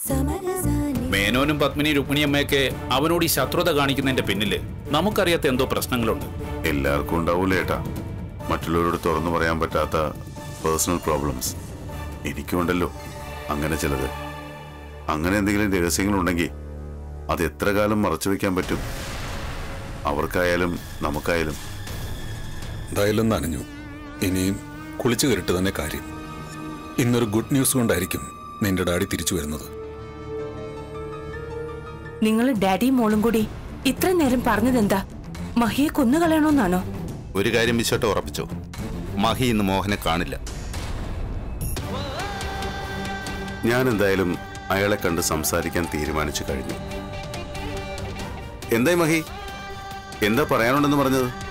മേനോനും പത്മിനി രുക്മിണിയമ്മയൊക്കെ അവനോട് ഈ ശത്രുത കാണിക്കുന്നതിന്റെ പിന്നില് നമുക്കറിയാത്ത എന്തോ പ്രശ്നങ്ങളുണ്ട് എല്ലാവർക്കും ഉണ്ടാവൂലേ ഏട്ടാ മറ്റുള്ളവരോട് തുറന്നു പറയാൻ പറ്റാത്ത പേഴ്സണൽ പ്രോബ്ലംസ് എനിക്കുണ്ടല്ലോ അങ്ങനെ ചിലത് അങ്ങനെ എന്തെങ്കിലും രഹസ്യങ്ങളുണ്ടെങ്കിൽ അത് എത്ര കാലം മറച്ചു വെക്കാൻ പറ്റും അവർക്കായാലും നമുക്കായാലും എന്തായാലും നനഞ്ഞു ഇനിയും കുളിച്ചു കയറിട്ട് തന്നെ കാര്യം ഇന്നൊരു ഗുഡ് ന്യൂസ് കൊണ്ടായിരിക്കും നിന്റെ ഡാഡി തിരിച്ചു വരുന്നത് നിങ്ങൾ ഡാഡിയും മോളും കൂടി ഇത്ര നേരം പറഞ്ഞതെന്താ മഹിയെ കൊന്നുകളയണമെന്നാണോ ഒരു കാര്യം വിശ്വട്ട് ഉറപ്പിച്ചോ മഹി ഇന്ന് മോഹനെ കാണില്ല ഞാൻ എന്തായാലും അയാളെ കണ്ട് സംസാരിക്കാൻ തീരുമാനിച്ചു കഴിഞ്ഞു എന്തായി മഹി എന്താ പറയാനുണ്ടെന്ന് പറഞ്ഞത്